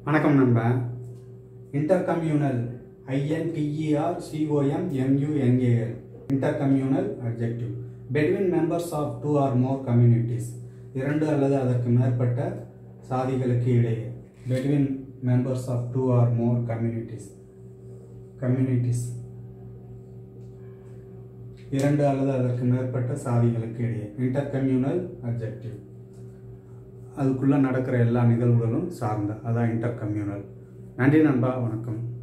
வணக்கம் நண்பா intercommunal I N T E R C O M M U N A L intercommunal objective between members of two or more communities இரண்டு அல்லது அதற்கு மேற்பட்ட சாதிகளுக்கு இடையே between members of two or more communities communities இரண்டு அல்லது அதற்கு மேற்பட்ட சாதிகளுக்கு இடையே இன்டர்கம்யூனல் அப்ஜெக்டிவ் அதுக்குள்ளே நடக்கிற எல்லா நிகழ்வுகளும் சார்ந்த அதான் இன்டர் கம்யூனல் நன்றி நண்பா வணக்கம்